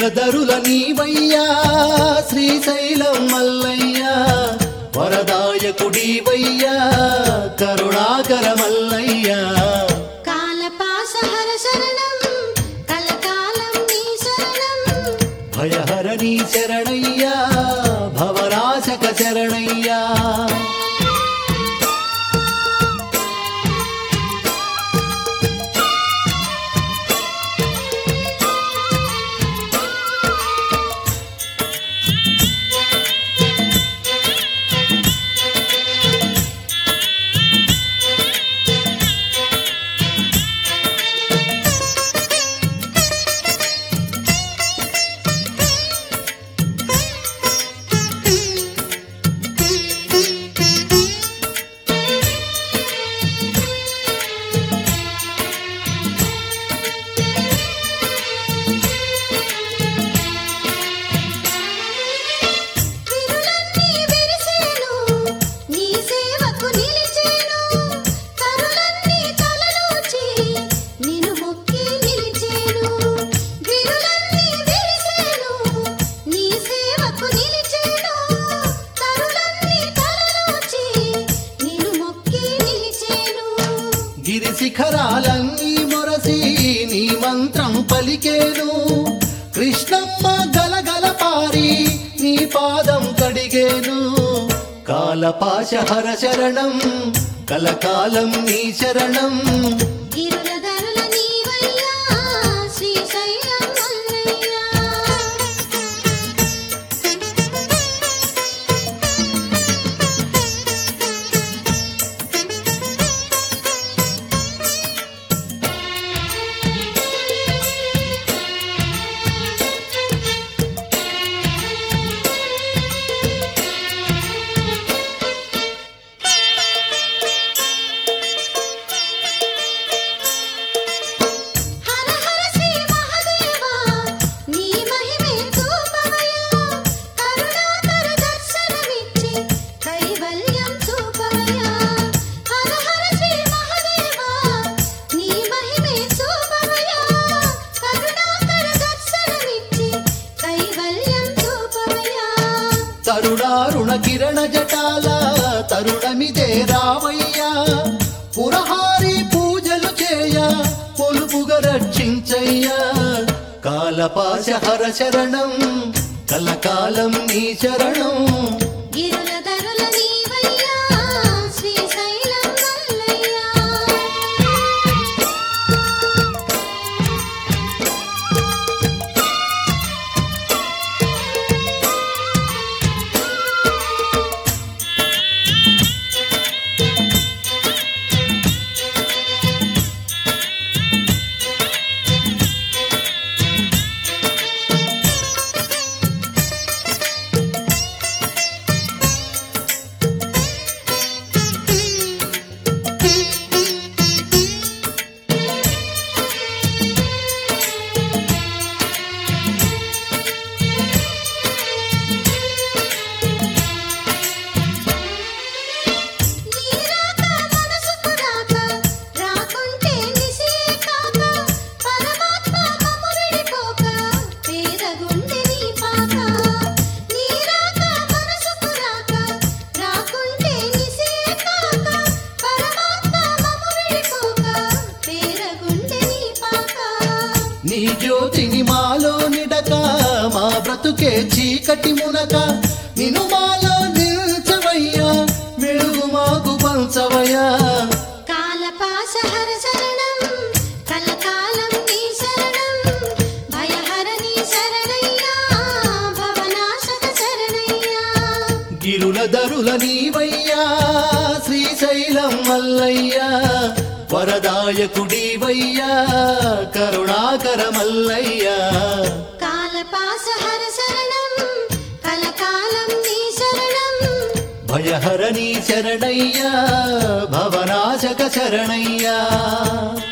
గిరులధరుల నీవయ్యా శ్రీశైలం మల్లయ్యా వరదాయకుడివయ్యా కరుణాకర మల్లయ్యా కాలపాసహర శరణం కలకాలం నీ శరణం భయహరణి శరణయ్యా భవనాశక శరణయ్యా విరులన్నీ విరిసేను నీ సేవకు నిలిచేను తరులన్నీ తలలోచి నిన్ను మొక్కి నిలిచేను విరులన్నీ విరిసేను నీ సేవకు నిలిచేను తరులన్నీ తలలోచి నిన్ను మొక్కి నిలిచేను గిరి శిఖరాలన్నీ మొరసి నీ మంత్రం పలికేను కృష్ణమ్మ గలగల పారి నీ పాదం కడిగేను కాలపాశహర శరణం కలకాలం నీ శరణం గిరులధరుల నీవయ్యా శ్రీశైలం మల్లయ్యా హర హర శ్రీ మహాదేవా నీ మహిమే చూపవయ్యా కరుణాకర దర్శనమిచ్చి కైవల్యం చూపవయ్యా హర హర శ్రీ మహాదేవా నీ మహిమే చూపవయ్యా కరుణాకర దర్శనమిచ్చి కైవల్యం చూపవయ్యా తరుణారుణ కిరణ జటాల తరుణమిదే రావయ్యా పురహారి పూజలు చేయ పొలుపుగా రక్షించయ్యా కాలపాశహర శరణం కలకాలం నీ శరణం గిరులధరుల నీవయ్యా శ్రీశైలం మల్లయ్యా నీరాక మనసుకు రాక రాకుంటే నిసే కాక పరమాత్మ మమురిడిపోక పేదగుండె నీ పాక నీరాక మనసుకు రాక రాకుంటే నిసే కాక పరమాత్మ మమురిడిపోక పేదగుండె నీ పాక నీ జ్యోతిని మాలో నిడక మా బ్రతుకే చీకటి మునక నిను మాలో నిల్చవయ్యా మెడుగు మాకు పంచవయ్యా కాలపాసహర శరణం కలకాలం నీ శరణం భయహర నీ శరణయ్యా భవనాశక శరణయ్యా గిరుల దరుల నీవయ్యా శ్రీశైలం మల్లయ్యా వరదాయకుడివయ్యా కరుణాకర మల్లయ్యా కాలపాసహర శరణం కలకాలం నీ శరణం భయహరణి శరణయ్యా భవనాశక శరణయ్యా